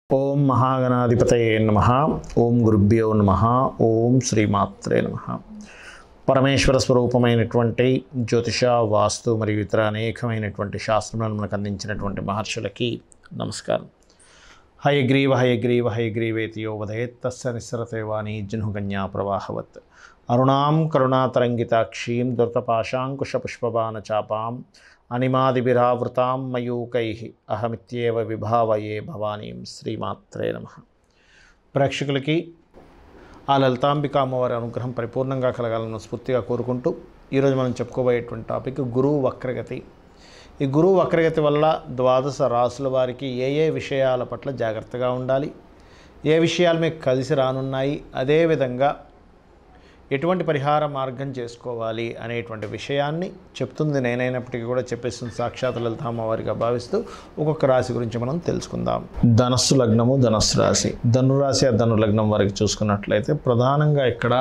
ఓం మహాగణాధిపతయే నమ ఓం గురుభ్యో నమ ఓం శ్రీమాత్రే నమ పరమేశ్వర స్వరూపమైనటువంటి జ్యోతిష వాస్తు మరియు ఇతర అనేకమైనటువంటి శాస్త్రములను మనకు అందించినటువంటి మహర్షులకి నమస్కారం హయగ్రీవ హయగ్రీవ హయగ్రీవేతి యో వదయేత్ తస్య నిస్సరతే వాణి జహ్నుగన్యా ప్రవాహవత్ అరుణాం కరుణాతరంగితాక్షీం ధృతపాశాంకుశపుష్పబాణ చాపాం అనిమాదిభిరావృతాం మయూకై అహమిత్యేవ విభావయే భవానీం శ్రీమాత్రే నమ ప్రేక్షకులకి ఆ లలితాంబిక అమ్మవారి అనుగ్రహం పరిపూర్ణంగా కలగాలని స్ఫూర్తిగా కోరుకుంటూ ఈరోజు మనం చెప్పుకోబోయేటువంటి టాపిక్ గురువు వక్రగతి ఈ గురువు వక్రగతి వల్ల ద్వాదశ రాసుల వారికి ఏ ఏ విషయాల పట్ల జాగ్రత్తగా ఉండాలి ఏ విషయాలు మీకు కలిసి రానున్నాయి అదేవిధంగా ఎటువంటి పరిహార మార్గం చేసుకోవాలి అనేటువంటి విషయాన్ని చెప్తుంది నేనైనప్పటికీ కూడా చెప్పేస్తుంది సాక్షాత్ లలితామ్మవారిగా భావిస్తూ ఒక్కొక్క రాశి గురించి మనం తెలుసుకుందాం ధనస్సు లగ్నము ధనస్సు రాశి ధనురాశి ఆ ధను లగ్నం వారికి చూసుకున్నట్లయితే ప్రధానంగా ఇక్కడ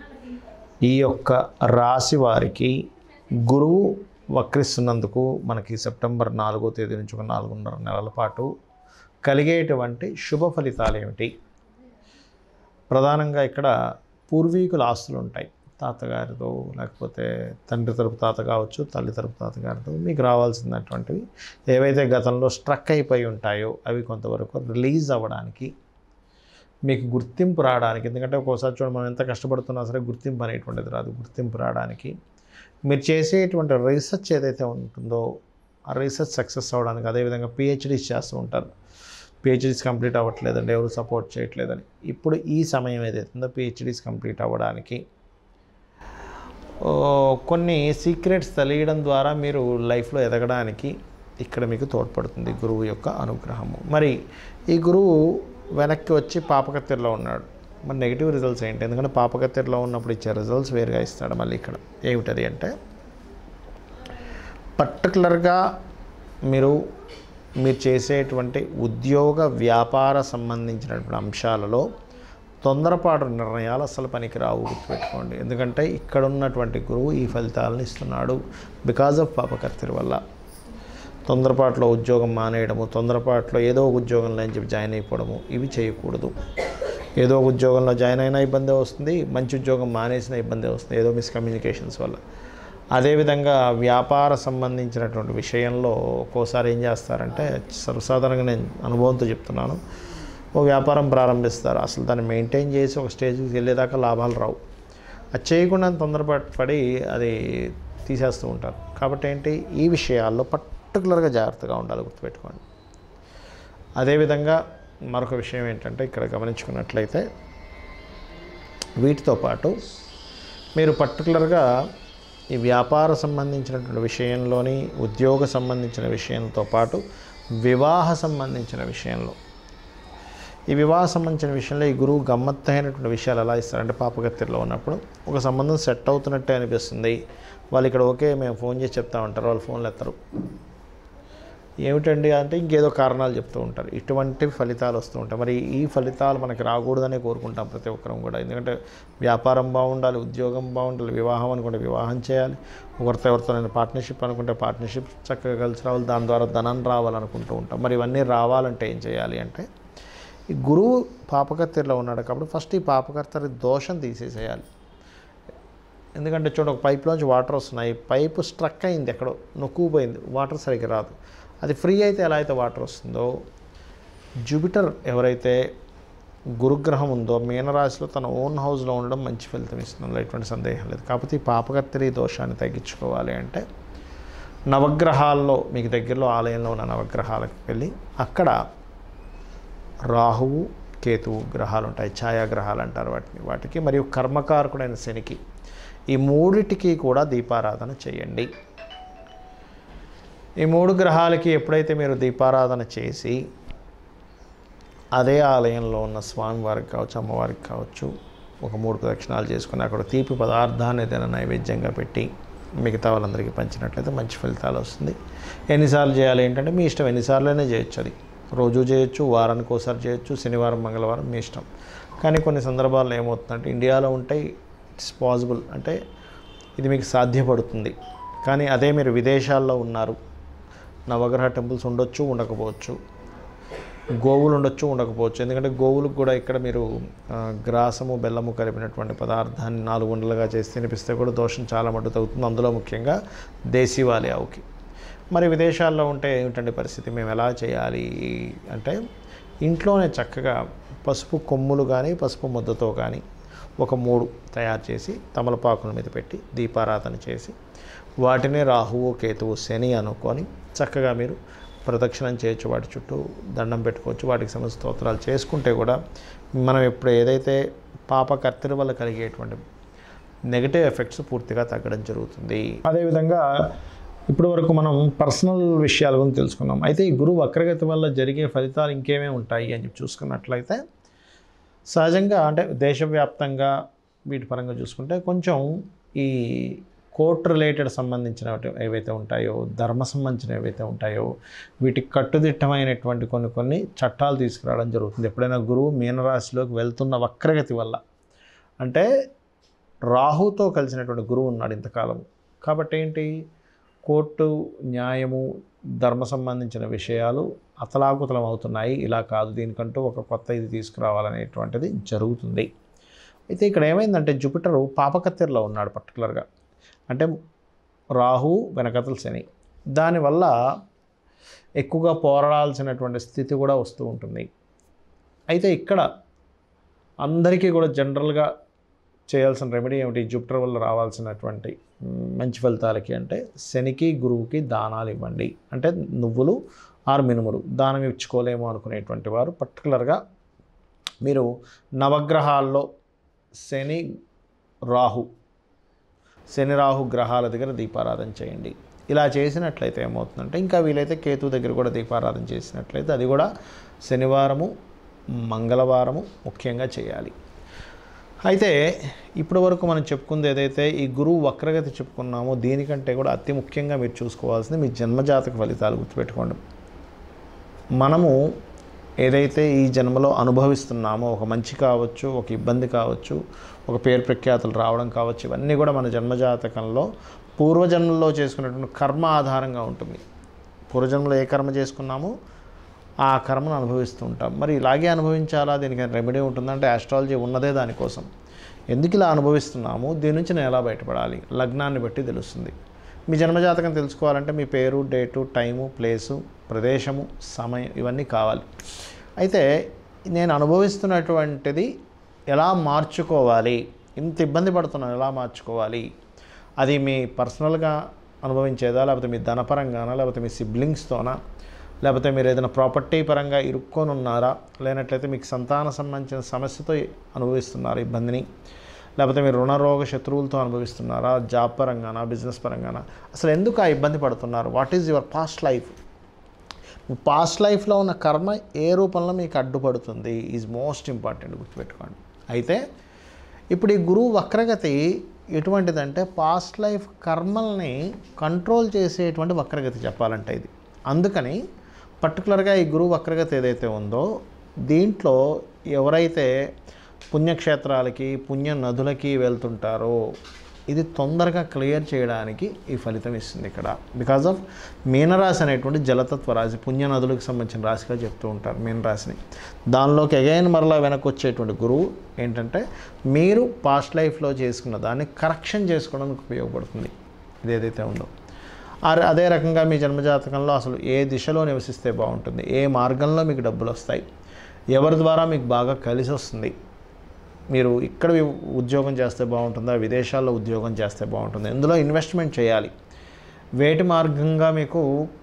ఈ యొక్క రాశి వారికి గురువు వక్రిస్తున్నందుకు మనకి సెప్టెంబర్ నాలుగో తేదీ నుంచి ఒక నాలుగున్నర నెలల పాటు కలిగేటువంటి శుభ ఫలితాలు ఏమిటి ప్రధానంగా ఇక్కడ పూర్వీకుల ఆస్తులు ఉంటాయి తాతగారితో లేకపోతే తండ్రి తరపు తాత కావచ్చు తల్లి తరపు తాతగారితో మీకు రావాల్సినటువంటివి ఏవైతే గతంలో స్ట్రక్ అయిపోయి ఉంటాయో అవి కొంతవరకు రిలీజ్ అవ్వడానికి మీకు గుర్తింపు రావడానికి ఎందుకంటే ఒక్కోసారి చూడండి మనం ఎంత కష్టపడుతున్నా సరే గుర్తింపు అనేటువంటిది రాదు గుర్తింపు రావడానికి మీరు చేసేటువంటి రీసెర్చ్ ఏదైతే ఉంటుందో ఆ రీసెర్చ్ సక్సెస్ అవ్వడానికి అదేవిధంగా పిహెచ్డీస్ చేస్తూ ఉంటారు పిహెచ్డీస్ కంప్లీట్ అవ్వట్లేదండి ఎవరు సపోర్ట్ చేయట్లేదని ఇప్పుడు ఈ సమయం ఏదైతే ఉందో పిహెచ్డీస్ కంప్లీట్ అవ్వడానికి ఓ, కొన్ని సీక్రెట్స్ తెలియడం ద్వారా మీరు లైఫ్లో ఎదగడానికి ఇక్కడ మీకు తోడ్పడుతుంది గురువు యొక్క అనుగ్రహము మరి ఈ గురువు వెనక్కి వచ్చి పాపకత్తెరలో ఉన్నాడు మరి నెగిటివ్ రిజల్ట్స్ ఏంటి ఎందుకంటే పాపకత్తెరలో ఉన్నప్పుడు ఇచ్చే రిజల్ట్స్ వేరుగా ఇస్తాడు మళ్ళీ ఇక్కడ ఏమిటది అంటే పర్టికులర్గా మీరు మీరు చేసేటువంటి ఉద్యోగ వ్యాపార సంబంధించినటువంటి అంశాలలో తొందరపాటు నిర్ణయాలు అసలు పనికిరావు గుర్తుపెట్టుకోండి ఎందుకంటే ఇక్కడ ఉన్నటువంటి గురువు ఈ ఫలితాలను ఇస్తున్నాడు బికాజ్ ఆఫ్ పాపకర్తెర వల్ల తొందరపాటులో ఉద్యోగం మానేయడము తొందరపాటులో ఏదో ఒక ఉద్యోగంలో అని చెప్పి జాయిన్ అయిపోవడము ఇవి చేయకూడదు ఏదో ఒక ఉద్యోగంలో జాయిన్ అయినా ఇబ్బంది వస్తుంది మంచి ఉద్యోగం మానేసిన ఇబ్బంది వస్తుంది ఏదో మిస్కమ్యూనికేషన్స్ వల్ల అదేవిధంగా వ్యాపార సంబంధించినటువంటి విషయంలో ఒక్కోసారి ఏం చేస్తారంటే సర్వసాధారణంగా నేను అనుభవంతో చెప్తున్నాను ఓ వ్యాపారం ప్రారంభిస్తారు అసలు దాన్ని మెయింటైన్ చేసి ఒక స్టేజ్కి వెళ్ళేదాకా లాభాలు రావు అది చేయకుండా తొందరపాటు పడి అది తీసేస్తూ ఉంటారు కాబట్టి ఏంటి ఈ విషయాల్లో పర్టికులర్గా జాగ్రత్తగా ఉండాలి గుర్తుపెట్టుకోండి అదేవిధంగా మరొక విషయం ఏంటంటే ఇక్కడ గమనించుకున్నట్లయితే వీటితో పాటు మీరు పర్టికులర్గా ఈ వ్యాపార సంబంధించినటువంటి విషయంలోని ఉద్యోగ సంబంధించిన విషయంతో పాటు వివాహ సంబంధించిన విషయంలో ఈ వివాహ సంబంధించిన విషయంలో ఈ గురువు గమ్మత్తైనటువంటి విషయాలు ఎలా ఇస్తారంటే పాపగత్తిలో ఉన్నప్పుడు ఒక సంబంధం సెట్ అవుతున్నట్టే అనిపిస్తుంది వాళ్ళు ఇక్కడ ఓకే మేము ఫోన్ చేసి చెప్తా ఉంటారు వాళ్ళు ఫోన్లు ఎత్తారు ఏమిటండి అంటే ఇంకేదో కారణాలు చెప్తూ ఉంటారు ఇటువంటి ఫలితాలు వస్తూ ఉంటాయి మరి ఈ ఫలితాలు మనకి రాకూడదనే కోరుకుంటాం ప్రతి ఒక్కరం కూడా ఎందుకంటే వ్యాపారం బాగుండాలి ఉద్యోగం బాగుండాలి వివాహం అనుకుంటే వివాహం చేయాలి ఒకరితో ఎవరితో నేను పార్ట్నర్షిప్ అనుకుంటే పార్ట్నర్షిప్ చక్కగా కలిసి రావాలి దాని ద్వారా ధనం రావాలనుకుంటూ ఉంటాం మరి ఇవన్నీ రావాలంటే ఏం చేయాలి అంటే ఈ గురువు పాపకర్తెలో ఉన్నాడు కాబట్టి ఫస్ట్ ఈ పాపకర్తరి దోషం తీసేసేయాలి ఎందుకంటే చూడ ఒక పైప్లోంచి వాటర్ వస్తున్నాయి పైపు స్ట్రక్ అయింది ఎక్కడో నొక్కుపోయింది వాటర్ సరిగ్గా రాదు అది ఫ్రీ అయితే ఎలా అయితే వాటర్ వస్తుందో జూపిటర్ ఎవరైతే గురుగ్రహం ఉందో మీనరాశిలో తన ఓన్ హౌస్లో ఉండడం మంచి ఫలితం ఇస్తుంది ఎటువంటి సందేహం లేదు కాకపోతే ఈ పాపకత్తిరి దోషాన్ని తగ్గించుకోవాలి అంటే నవగ్రహాల్లో మీకు దగ్గరలో ఆలయంలో ఉన్న నవగ్రహాలకు వెళ్ళి అక్కడ రాహువు కేతువు గ్రహాలు ఉంటాయి ఛాయాగ్రహాలు అంటారు వాటిని వాటికి మరియు కర్మకారకుడైన శనికి ఈ మూడిటికి కూడా దీపారాధన చేయండి ఈ మూడు గ్రహాలకి ఎప్పుడైతే మీరు దీపారాధన చేసి అదే ఆలయంలో ఉన్న స్వామివారికి కావచ్చు అమ్మవారికి కావచ్చు ఒక మూడు ప్రదక్షిణాలు చేసుకుని అక్కడ తీపి పదార్థాన్ని ఏదైనా నైవేద్యంగా పెట్టి మిగతా వాళ్ళందరికీ పంచినట్లయితే మంచి ఫలితాలు వస్తుంది ఎన్నిసార్లు చేయాలి ఏంటంటే మీ ఇష్టం ఎన్నిసార్లైనా చేయొచ్చు అది రోజు చేయొచ్చు వారానికి ఒకసారి చేయొచ్చు శనివారం మంగళవారం మీ ఇష్టం కానీ కొన్ని సందర్భాల్లో ఏమవుతుందంటే ఇండియాలో ఉంటే ఇట్స్ పాసిబుల్ అంటే ఇది మీకు సాధ్యపడుతుంది కానీ అదే మీరు విదేశాల్లో ఉన్నారు నవగ్రహ టెంపుల్స్ ఉండొచ్చు ఉండకపోవచ్చు గోవులు ఉండొచ్చు ఉండకపోవచ్చు ఎందుకంటే గోవులకు కూడా ఇక్కడ మీరు ఆ, గ్రాసము బెల్లము కలిపినటువంటి పదార్థాన్ని నాలుగు ఉండలుగా చేసి తినిపిస్తే కూడా దోషం చాలా మట్టుకు తగ్గుతుంది అందులో ముఖ్యంగా దేశీవాలి ఆవుకి మరి విదేశాల్లో ఉంటే ఏమిటండి పరిస్థితి మేము ఎలా చేయాలి అంటే ఇంట్లోనే చక్కగా పసుపు కొమ్ములు కానీ పసుపు ముద్దతో కానీ ఒక మూడు తయారు చేసి తమలపాకుల మీద పెట్టి దీపారాధన చేసి వాటిని రాహువు కేతువు శని అనుకొని చక్కగా మీరు ప్రదక్షిణం చేయొచ్చు వాటి చుట్టూ దండం పెట్టుకోవచ్చు వాటికి సంబంధించిన స్తోత్రాలు చేసుకుంటే కూడా మనం ఇప్పుడు ఏదైతే పాప కత్తిరి వల్ల కలిగేటువంటి నెగటివ్ ఎఫెక్ట్స్ పూర్తిగా తగ్గడం జరుగుతుంది అదేవిధంగా ఇప్పటి వరకు మనం పర్సనల్ విషయాల గురించి తెలుసుకున్నాం అయితే ఈ గురువు వక్రగతి వల్ల జరిగే ఫలితాలు ఇంకేమేమి ఉంటాయి అని చెప్పి చూసుకున్నట్లయితే సహజంగా అంటే దేశవ్యాప్తంగా వీటి పరంగా చూసుకుంటే కొంచెం ఈ కోర్ట్ రిలేటెడ్ సంబంధించిన ఏవైతే ఉంటాయో ధర్మ సంబంధించిన ఏవైతే ఉంటాయో వీటికి కట్టుదిట్టమైనటువంటి కొన్ని కొన్ని చట్టాలు తీసుకురావడం జరుగుతుంది ఎప్పుడైనా గురువు మీనరాశిలోకి వెళ్తున్న వక్రగతి వల్ల అంటే రాహుతో కలిసినటువంటి గురువు ఉన్నాడు ఇంతకాలం కాబట్టి ఏంటి కోర్టు న్యాయము ధర్మ సంబంధించిన విషయాలు అతలాకుతలం అవుతున్నాయి ఇలా కాదు దీనికంటూ ఒక కొత్త ఇది తీసుకురావాలనేటువంటిది జరుగుతుంది అయితే ఇక్కడ ఏమైందంటే జూపిటరు పాపకత్తెరలో ఉన్నాడు పర్టికులర్గా అంటే రాహు వెనకతల శని దానివల్ల ఎక్కువగా పోరాడాల్సినటువంటి స్థితి కూడా వస్తూ ఉంటుంది అయితే ఇక్కడ అందరికీ కూడా జనరల్గా చేయాల్సిన రెమెడీ ఏమిటి జూపిటర్ వల్ల రావాల్సినటువంటి మ్, మంచి ఫలితాలకి అంటే శనికి గురువుకి దానాలు ఇవ్వండి అంటే నువ్వులు ఆరు మినుములు దానం ఇచ్చుకోలేము అనుకునేటువంటి వారు పర్టికులర్గా మీరు నవగ్రహాల్లో శని రాహు శని రాహు గ్రహాల దగ్గర దీపారాధన చేయండి ఇలా చేసినట్లయితే ఏమవుతుందంటే ఇంకా వీలైతే కేతు దగ్గర కూడా దీపారాధన చేసినట్లయితే అది కూడా శనివారము మంగళవారము ముఖ్యంగా చేయాలి అయితే ఇప్పటి వరకు మనం చెప్పుకుంది ఏదైతే ఈ గురువు వక్రగతి చెప్పుకున్నామో దీనికంటే కూడా అతి ముఖ్యంగా మీరు చూసుకోవాల్సింది మీ జన్మజాతక ఫలితాలు గుర్తుపెట్టుకోండి మనము ఏదైతే ఈ జన్మలో అనుభవిస్తున్నామో ఒక మంచి కావచ్చు ఒక ఇబ్బంది కావచ్చు ఒక పేరు ప్రఖ్యాతులు రావడం కావచ్చు ఇవన్నీ కూడా మన జన్మజాతకంలో పూర్వజన్మలో చేసుకున్నటువంటి కర్మ ఆధారంగా ఉంటుంది పూర్వజన్మలో ఏ కర్మ చేసుకున్నామో ఆ కర్మను అనుభవిస్తూ ఉంటాం మరి ఇలాగే అనుభవించాలా దీనికి రెమెడీ ఉంటుందంటే ఆస్ట్రాలజీ ఉన్నదే దానికోసం ఎందుకు ఇలా అనుభవిస్తున్నాము దీని నుంచి నేను ఎలా బయటపడాలి లగ్నాన్ని బట్టి తెలుస్తుంది మీ జన్మజాతకం తెలుసుకోవాలంటే మీ పేరు డేటు టైము ప్లేసు ప్రదేశము సమయం ఇవన్నీ కావాలి అయితే నేను అనుభవిస్తున్నటువంటిది ఎలా మార్చుకోవాలి ఇంత ఇబ్బంది పడుతున్నాను ఎలా మార్చుకోవాలి అది మీ పర్సనల్గా అనుభవించేదా లేకపోతే మీ ధనపరంగానా లేకపోతే మీ సిబ్లింగ్స్తోనా లేకపోతే మీరు ఏదైనా ప్రాపర్టీ పరంగా ఇరుక్కొని ఉన్నారా లేనట్లయితే మీకు సంతాన సంబంధించిన సమస్యతో అనుభవిస్తున్నారా ఇబ్బందిని లేకపోతే మీరు రుణరోగ శత్రువులతో అనుభవిస్తున్నారా జాబ్ పరంగానా బిజినెస్ పరంగానా అసలు ఎందుకు ఆ ఇబ్బంది పడుతున్నారు what is your past life మీ పాస్ట్ లైఫ్లో ఉన్న కర్మ ఏ రూపంలో మీకు అడ్డుపడుతుంది ఈజ్ మోస్ట్ ఇంపార్టెంట్ గుర్తుపెట్టుకోండి అయితే ఇప్పుడు ఈ గురువు వక్రగతి ఎటువంటిదంటే పాస్ట్ లైఫ్ కర్మల్ని కంట్రోల్ చేసేటువంటి వక్రగతి చెప్పాలంటే ఇది అందుకని పర్టికులర్గా ఈ గురువు వక్రగతి ఏదైతే ఉందో దీంట్లో ఎవరైతే పుణ్యక్షేత్రాలకి పుణ్య నదులకి వెళ్తుంటారో ఇది తొందరగా క్లియర్ చేయడానికి ఈ ఫలితం ఇస్తుంది ఇక్కడ బికాజ్ ఆఫ్ మీనరాశి అనేటువంటి జలతత్వ రాశి పుణ్య నదులకు సంబంధించిన రాశిగా చెప్తూ ఉంటారు మీనరాశిని దానిలోకి అగైన్ మరలా వెనక్కి వచ్చేటువంటి గురువు ఏంటంటే మీరు పాస్ట్ లైఫ్లో చేసుకున్న దాన్ని కరెక్షన్ చేసుకోవడానికి ఉపయోగపడుతుంది ఇది ఏదైతే ఉందో ఆ- అదే రకంగా మీ జన్మజాతకంలో అసలు ఏ దిశలో నివసిస్తే బాగుంటుంది ఏ మార్గంలో మీకు డబ్బులు వస్తాయి ఎవరి ద్వారా మీకు బాగా కలిసి వస్తుంది మీరు ఇక్కడ వి- ఉద్యోగం చేస్తే బాగుంటుందా విదేశాల్లో ఉద్యోగం చేస్తే బాగుంటుంది ఇందులో ఇన్వెస్ట్మెంట్ చేయాలి వేటి మార్గంగా మీకు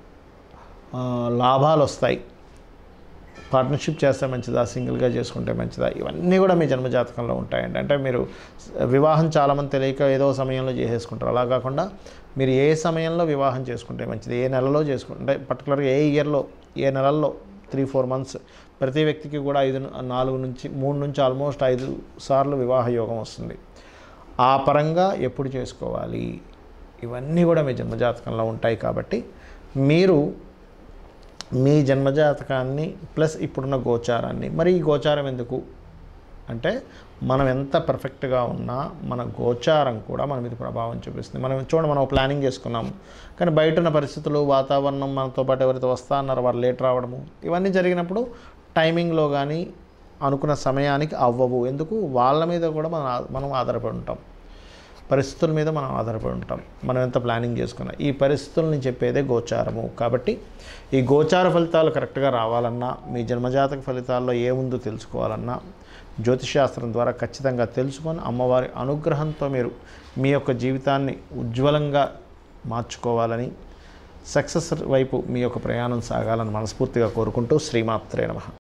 ఆ, లాభాలు వస్తాయి పార్ట్నర్షిప్ చేస్తే మంచిదా సింగిల్గా చేసుకుంటే మంచిదా ఇవన్నీ కూడా మీ జన్మజాతకంలో ఉంటాయండి అంటే మీరు వివాహం చాలామంది తెలియక ఏదో సమయంలో చేసేసుకుంటారు అలా కాకుండా మీరు ఏ సమయంలో వివాహం చేసుకుంటే మంచిది ఏ నెలలో చేసుకుంటే పర్టికులర్గా ఏ ఇయర్లో ఏ నెలల్లో త్రీ ఫోర్ మంత్స్ ప్రతి వ్యక్తికి కూడా ఐదు ను- నాలుగు నుంచి మూడు నుంచి ఆల్మోస్ట్ ఐదు సార్లు వివాహ యోగం వస్తుంది ఆ పరంగా ఎప్పుడు చేసుకోవాలి ఇవన్నీ కూడా మీ జన్మజాతకంలో ఉంటాయి కాబట్టి మీరు మీ జన్మజాతకాన్ని ప్లస్ ఇప్పుడున్న గోచారాన్ని మరి ఈ గోచారం ఎందుకు అంటే మనం ఎంత పర్ఫెక్ట్గా ఉన్నా మన గోచారం కూడా మన మీద ప్రభావం చూపిస్తుంది మనం చూడండి మనం ప్లానింగ్ చేసుకున్నాం కానీ బయట ఉన్న పరిస్థితులు వాతావరణం మనతో పాటు ఎవరైతే వస్తా అన్నారో వాళ్ళు లేట్ రావడము ఇవన్నీ జరిగినప్పుడు టైమింగ్లో కానీ అనుకున్న సమయానికి అవ్వవు ఎందుకు వాళ్ళ మీద కూడా మనం ఆ- మనం ఆధారపడి ఉంటాం పరిస్థితుల మీద మనం ఆధారపడి ఉంటాం మనం ఎంత ప్లానింగ్ చేసుకున్నా ఈ పరిస్థితుల్ని చెప్పేదే గోచారము కాబట్టి ఈ గోచార ఫలితాలు కరెక్ట్గా రావాలన్నా మీ జన్మజాతక ఫలితాల్లో ఏముందో తెలుసుకోవాలన్నా జ్యోతిషాస్త్రం ద్వారా ఖచ్చితంగా తెలుసుకొని అమ్మవారి అనుగ్రహంతో మీరు మీ యొక్క జీవితాన్ని ఉజ్వలంగా మార్చుకోవాలని సక్సెస్ వైపు మీ యొక్క ప్రయాణం సాగాలని మనస్ఫూర్తిగా కోరుకుంటూ శ్రీమాత్రే నమః